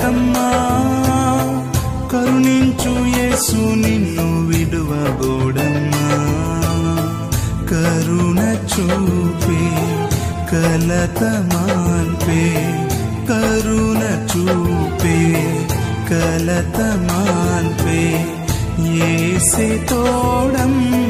భయపడకమ్మా కరుణించు యేసు నిన్ను విడువబోడమ్మా కరుణ చూపే కలత మాన్పే కరుణ చూపే కలత మాన్పే ఏసే తోడమ్మా